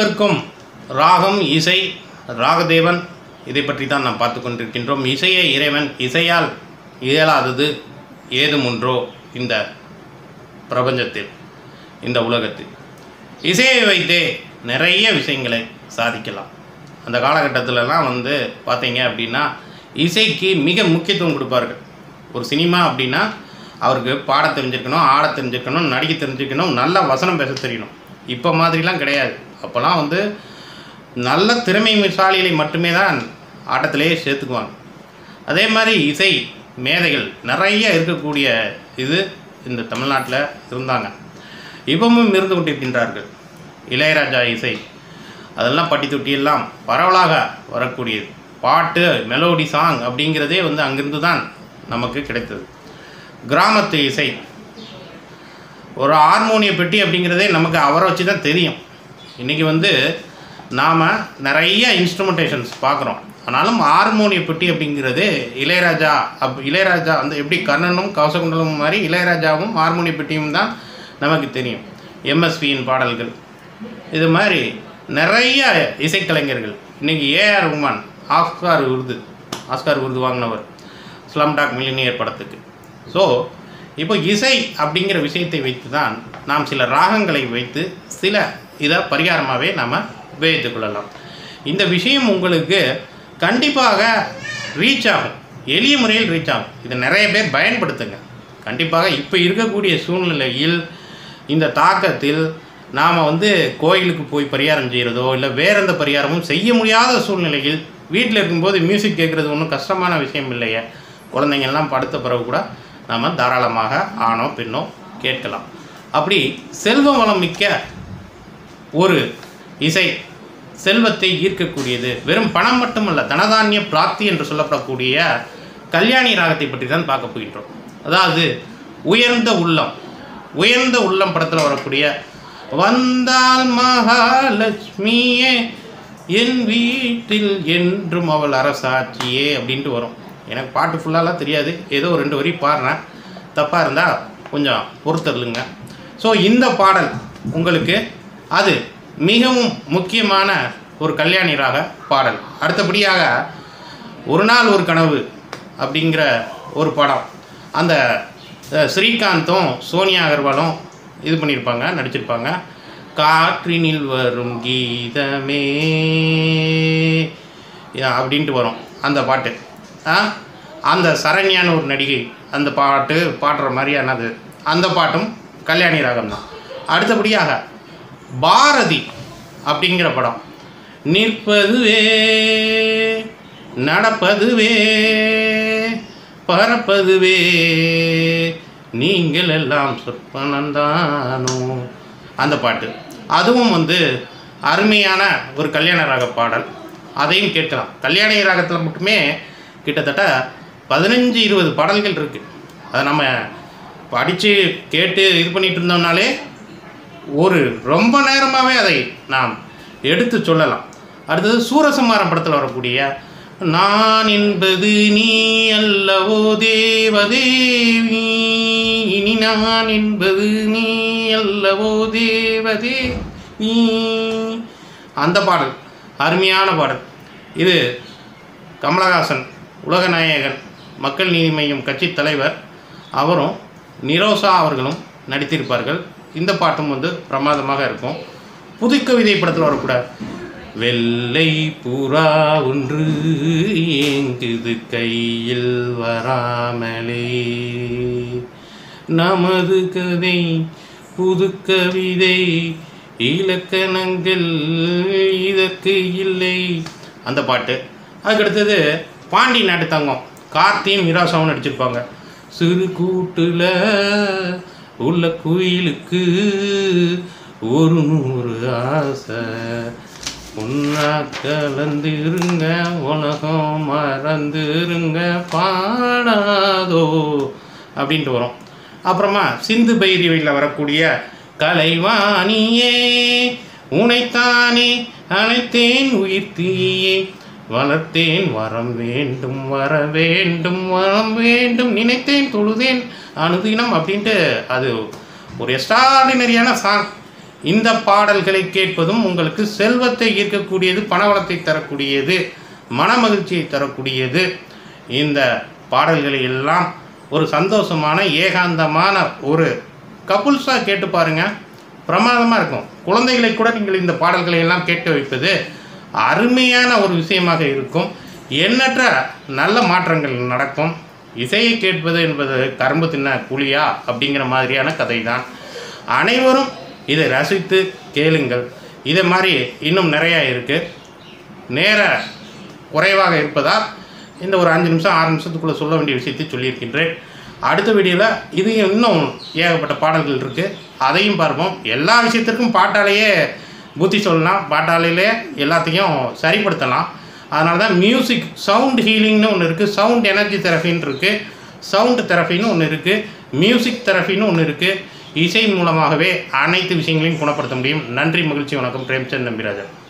முப்பெருக்கும் ராகம் இசை ராகதேவன் இதை பற்றி தான் நாம் பார்த்து கொண்டிருக்கின்றோம் இசையை இறைவன் இசையால் இயலாதது ஏதுமுன்றோ இந்த பிரபஞ்சத்தில் இந்த உலகத்தில் இசையை வைத்தே நிறைய விஷயங்களை சாதிக்கலாம் அந்த காலகட்டத்திலலாம் வந்து பார்த்தீங்க அப்படின்னா இசைக்கு மிக முக்கியத்துவம் கொடுப்பார்கள் ஒரு சினிமா அப்படின்னா அவருக்கு பாட தெரிஞ்சிருக்கணும் ஆட தெரிஞ்சிருக்கணும் நடிக்க தெரிஞ்சிருக்கணும் நல்ல வசனம் பேச தெரியணும் இப்போ மாதிரிலாம் கிடையாது அப்போல்லாம் வந்து நல்ல திறமைசாலிகளை மட்டுமே தான் ஆட்டத்திலேயே சேர்த்துக்குவாங்க அதே மாதிரி இசை மேதைகள் நிறைய இருக்கக்கூடிய இது இந்த தமிழ்நாட்டில் இருந்தாங்க இப்பவும் இருந்து கொண்டிருக்கின்றார்கள் இளையராஜா இசை அதெல்லாம் பட்டி தொட்டியெல்லாம் பரவலாக வரக்கூடியது பாட்டு மெலோடி சாங் அப்படிங்கிறதே வந்து அங்கிருந்து தான் நமக்கு கிடைத்தது கிராமத்து இசை ஒரு ஹார்மோனிய பெட்டி அப்படிங்கிறதே நமக்கு அவரை வச்சு தான் தெரியும் இன்றைக்கி வந்து நாம் நிறைய இன்ஸ்ட்ருமெண்டேஷன்ஸ் பார்க்குறோம் ஆனாலும் ஹார்மோனிய பெட்டி அப்படிங்கிறது இளையராஜா அப் இளையராஜா அந்த எப்படி கர்ணனும் கவசகுண்டலும் மாதிரி இளையராஜாவும் ஹார்மோனிய பெட்டியும் தான் நமக்கு தெரியும் எம்எஸ்வியின் பாடல்கள் இது மாதிரி நிறைய இசைக்கலைஞர்கள் இன்றைக்கி ஏஆர் ரஹ்மான் ஆஸ்கார் விருது ஆஸ்கார் விருது வாங்கினவர் ஸ்லம் டாக் மில்லினியர் படத்துக்கு ஸோ இப்போ இசை அப்படிங்கிற விஷயத்தை வைத்து தான் நாம் சில ராகங்களை வைத்து சில இதை பரிகாரமாகவே நாம் உபயோகித்துக் கொள்ளலாம் இந்த விஷயம் உங்களுக்கு கண்டிப்பாக ரீச் ஆகும் எளிய முறையில் ரீச் ஆகும் இதை நிறைய பேர் பயன்படுத்துங்க கண்டிப்பாக இப்போ இருக்கக்கூடிய சூழ்நிலையில் இந்த தாக்கத்தில் நாம் வந்து கோயிலுக்கு போய் பரிகாரம் செய்கிறதோ இல்லை வேற எந்த பரிகாரமும் செய்ய முடியாத சூழ்நிலையில் வீட்டில் இருக்கும்போது மியூசிக் கேட்குறது ஒன்றும் கஷ்டமான விஷயம் இல்லையே குழந்தைங்கள்லாம் படுத்த பிறகு கூட நாம் தாராளமாக ஆணோ பெண்ணோ கேட்கலாம் அப்படி செல்வ வளம் மிக்க ஒரு இசை செல்வத்தை ஈர்க்கக்கூடியது வெறும் பணம் மட்டுமல்ல தனதானிய பிராப்தி என்று சொல்லப்படக்கூடிய கல்யாணி ராகத்தை பற்றி தான் பார்க்க போகின்றோம் அதாவது உயர்ந்த உள்ளம் உயர்ந்த உள்ளம் படத்தில் வரக்கூடிய வந்தால் மகாலட்சுமியே என் வீட்டில் என்றும் அவள் அரசாட்சியே அப்படின்ட்டு வரும் எனக்கு பாட்டு ஃபுல்லாலாம் தெரியாது ஏதோ ரெண்டு வரி பாடுறேன் தப்பாக இருந்தால் கொஞ்சம் பொறுத்தருளுங்க ஸோ இந்த பாடல் உங்களுக்கு அது மிகவும் முக்கியமான ஒரு கல்யாணி ராக பாடல் அடுத்தபடியாக ஒரு நாள் ஒரு கனவு அப்படிங்கிற ஒரு படம் அந்த அஹ், ஸ்ரீகாந்தும் சோனியா அகர்வாலும் இது பண்ணியிருப்பாங்க நடிச்சிருப்பாங்க காற்றினில் வரும் கீதமே யா- அப்படின்ட்டு வரும் அந்த பாட்டு ஆ அந்த சரண்யான்னு ஒரு நடிகை அந்த பாட்டு பாடுற மாதிரியானது அந்த பாட்டும் கல்யாணி ராகம் தான் அடுத்தபடியாக பாரதி அப்படிங்கிற படம் நிற்பதுவே நடப்பதுவே பறப்பதுவே நீங்கள் எல்லாம் சொற்பனந்தானோ அந்த பாட்டு அதுவும் வந்து அருமையான ஒரு கல்யாண ராக பாடல் அதையும் கேட்கலாம் கல்யாண ராகத்தில் மட்டுமே கிட்டத்தட்ட பதினஞ்சு இருபது பாடல்கள் இருக்குது அதை நம்ம படித்து கேட்டு இது பண்ணிட்டு இருந்தோம்னாலே ஒரு ரொம்ப நேரமாகவே அதை நாம் எடுத்து சொல்லலாம் அடுத்தது சூரசம்மாரம் படத்தில் வரக்கூடிய நான் என்பது நீ அல்லவோ தேவதேவி இனி நான் என்பது நீ அல்லவோ தேவதே நீ அந்த பாடல் அருமையான பாடல் இது கமலஹாசன் உலகநாயகன் மக்கள் நீதி மய்யம் கட்சி தலைவர் அவரும் நிரோசா அவர்களும் நடித்திருப்பார்கள் இந்த பாட்டும் வந்து பிரமாதமாக இருக்கும் புதுக்கவிதை படத்தில் வரக்கூட வெள்ளை புறா ஒன்று ஏங்குது கையில் வராமலே நமது கதை புது கவிதை இலக்கணங்கள் இதற்கு இல்லை அந்த பாட்டு அதுக்கடுத்தது பாண்டி நாட்டு தங்கம் கார்த்தியும் நிராசாவும் நடிச்சிருப்பாங்க சிறு கூட்டுல உள்ள குயிலுக்கு ஒரு நூறு ஆசை உன்னா கலந்துருங்க உலகம் மறந்துருங்க பாடாதோ அப்படின்ட்டு வரும் அப்புறமா சிந்து பைரவியில் வரக்கூடிய கலைவாணியே உனைத்தானே அழைத்தேன் உயிர்த்தீயே வளர்த்தேன் வரம் வேண்டும் வர வேண்டும் வரம் வேண்டும் நினைத்தேன் தொழுதேன் அனுதினம் அப்படின்ட்டு அது ஒரு எக்ஸ்ட்ராடினரியான சாங் இந்த பாடல்களை கேட்பதும் உங்களுக்கு செல்வத்தை ஈர்க்கக்கூடியது பணவளத்தை தரக்கூடியது மன மகிழ்ச்சியை தரக்கூடியது இந்த பாடல்களை எல்லாம் ஒரு சந்தோஷமான ஏகாந்தமான ஒரு கப்புல்ஸாக கேட்டு பாருங்க பிரமாதமாக இருக்கும் குழந்தைகளை கூட நீங்கள் இந்த பாடல்களை எல்லாம் கேட்க வைப்பது அருமையான ஒரு விஷயமாக இருக்கும் எண்ணற்ற நல்ல மாற்றங்கள் நடக்கும் இசையை கேட்பது என்பது கரும்பு தின்ன புலியா அப்படிங்கிற மாதிரியான கதை தான் அனைவரும் இதை ரசித்து கேளுங்கள் இதை மாதிரி இன்னும் நிறையா இருக்குது நேர குறைவாக இருப்பதால் இந்த ஒரு அஞ்சு நிமிஷம் ஆறு நிமிஷத்துக்குள்ளே சொல்ல வேண்டிய விஷயத்தை சொல்லியிருக்கின்றேன் அடுத்த வீடியோவில் இது இன்னும் ஏகப்பட்ட பாடல்கள் இருக்குது அதையும் பார்ப்போம் எல்லா விஷயத்திற்கும் பாட்டாலேயே புத்தி சொல்லலாம் பாட்டாலேயே எல்லாத்தையும் சரிப்படுத்தலாம் அதனால தான் மியூசிக் சவுண்ட் ஹீலிங்னு ஒன்று இருக்குது சவுண்ட் எனர்ஜி தெரபின்னு இருக்குது சவுண்ட் தெரபின்னு ஒன்று இருக்குது மியூசிக் தெரபின்னு ஒன்று இருக்குது இசை மூலமாகவே அனைத்து விஷயங்களையும் குணப்படுத்த முடியும் நன்றி மகிழ்ச்சி வணக்கம் பிரேம்சந்த் நம்பிராஜன்